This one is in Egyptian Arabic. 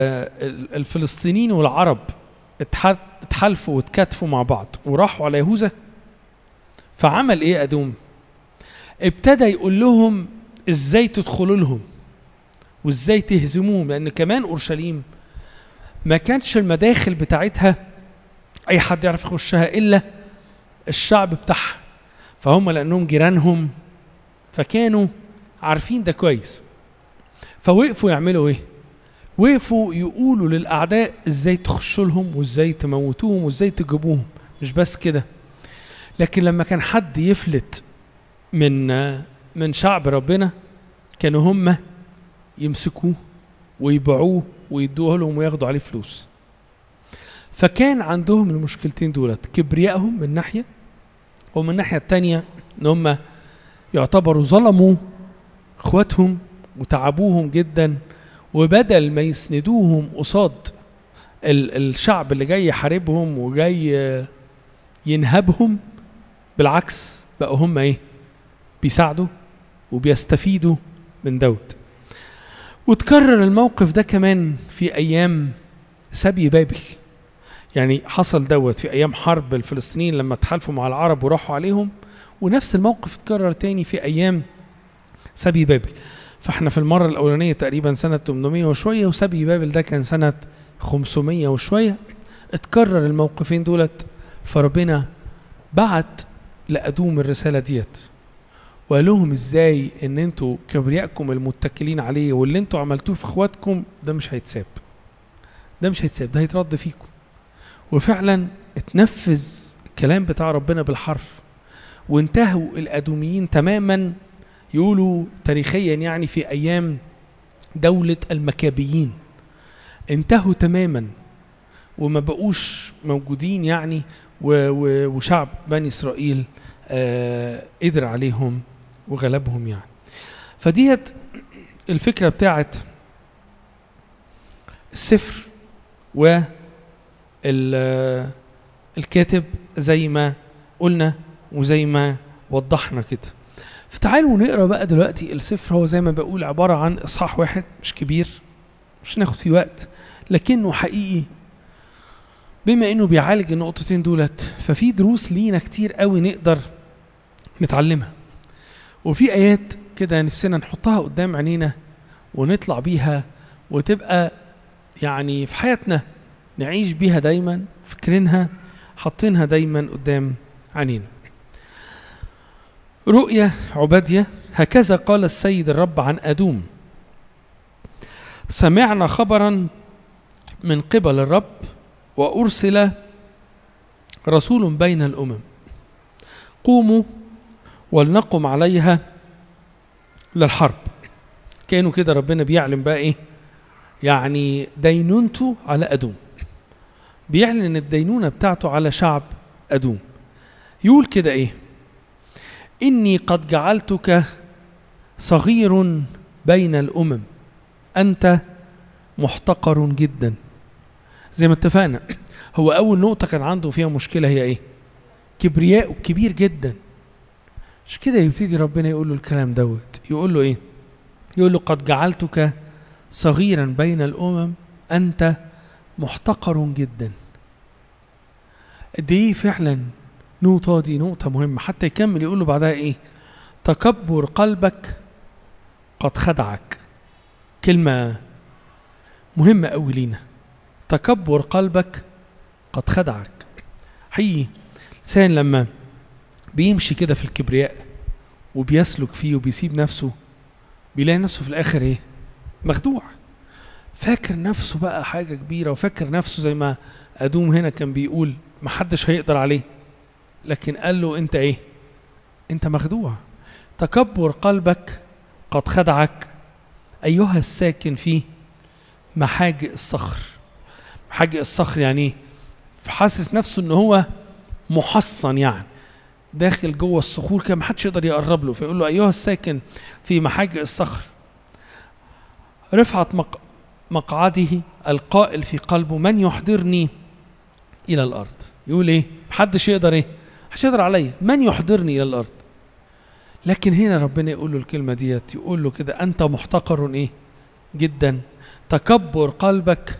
الفلسطينيين والعرب اتحالفوا واتكاتفوا مع بعض وراحوا على يهوذا فعمل ايه ادوم ابتدى يقول لهم ازاي تدخلوا لهم وازاي تهزموهم لان كمان اورشليم ما كانش المداخل بتاعتها اي حد يعرف يخشها الا الشعب بتاعها فهم لانهم جيرانهم فكانوا عارفين ده كويس فوقفوا يعملوا ايه وقفوا يقولوا للاعداء ازاي تخشوا لهم وازاي تموتوهم وازاي تجيبوهم مش بس كده لكن لما كان حد يفلت من من شعب ربنا كانوا هم يمسكوه ويبيعوه ويدوه لهم وياخدوا عليه فلوس فكان عندهم المشكلتين دولت كبريائهم من ناحية ومن الناحية التانية ان هم يعتبروا ظلموا اخواتهم وتعبوهم جدا وبدل ما يسندوهم قصاد الشعب اللي جاي يحاربهم وجاي ينهبهم بالعكس بقوا هم ايه بيساعدوا وبيستفيدوا من دوت وتكرر الموقف ده كمان في ايام سبي بابل يعني حصل دوت في ايام حرب الفلسطينيين لما تحالفوا مع العرب وراحوا عليهم ونفس الموقف اتكرر تاني في ايام سبي بابل فاحنا في المره الاولانيه تقريبا سنه 800 وشويه وسبي بابل ده كان سنه 500 وشويه اتكرر الموقفين دولت فربنا بعت لأدوم الرسالة ديت وقال لهم ازاي ان انتوا كبريائكم المتكلين عليه واللي انتوا عملتوه في اخواتكم ده مش هيتساب ده مش هيتساب ده هيترد فيكم وفعلا اتنفذ الكلام بتاع ربنا بالحرف وانتهوا الادوميين تماما يقولوا تاريخيا يعني في ايام دولة المكابيين انتهوا تماما وما بقوش موجودين يعني وشعب بني اسرائيل آه قدر عليهم وغلبهم يعني فديت الفكره بتاعت السفر و الكاتب زي ما قلنا وزي ما وضحنا كده فتعالوا نقرا بقى دلوقتي السفر هو زي ما بقول عباره عن اصحاح واحد مش كبير مش ناخد فيه وقت لكنه حقيقي بما انه بيعالج النقطتين دولت ففي دروس لينا كتير قوي نقدر نتعلمها وفي ايات كده نفسنا نحطها قدام عينينا ونطلع بيها وتبقى يعني في حياتنا نعيش بيها دايما فكرينها حاطينها دايما قدام عينينا رؤية عبادية هكذا قال السيد الرب عن أدوم سمعنا خبرا من قبل الرب وأرسل رسول بين الأمم قوموا ولنقم عليها للحرب كانوا كده ربنا بيعلن بقى ايه يعني دينونته على أدوم بيعلن الدينونة بتاعته على شعب أدوم يقول كده ايه إني قد جعلتك صغير بين الأمم أنت محتقر جدا زي ما اتفقنا هو أول نقطة كان عنده فيها مشكلة هي إيه؟ كبرياء كبير جدا مش كده يبتدي ربنا يقول له الكلام دوت يقول له إيه؟ يقول له قد جعلتك صغيرا بين الأمم أنت محتقر جدا قد إيه فعلا نقطة دي نقطة مهمة حتى يكمل يقول له بعدها إيه؟ تكبر قلبك قد خدعك كلمة مهمة أوي لينا تكبر قلبك قد خدعك حقيقي الإنسان لما بيمشي كده في الكبرياء وبيسلك فيه وبيسيب نفسه بيلاقي نفسه في الآخر إيه؟ مخدوع فاكر نفسه بقى حاجة كبيرة وفاكر نفسه زي ما أدوم هنا كان بيقول محدش هيقدر عليه لكن قال له أنت إيه؟ أنت مخدوع تكبر قلبك قد خدعك أيها الساكن في محاجئ الصخر محاجئ الصخر يعني ايه؟ حاسس نفسه ان هو محصن يعني داخل جوه الصخور كده محدش يقدر يقرب له فيقول له ايها الساكن في محاجئ الصخر رفعت مق... مقعده القائل في قلبه من يحضرني الى الارض يقول ايه محدش يقدر ايه محدش يقدر عليا من يحضرني الى الارض لكن هنا ربنا يقول له الكلمه ديت يقول له كده انت محتقر ايه جدا تكبر قلبك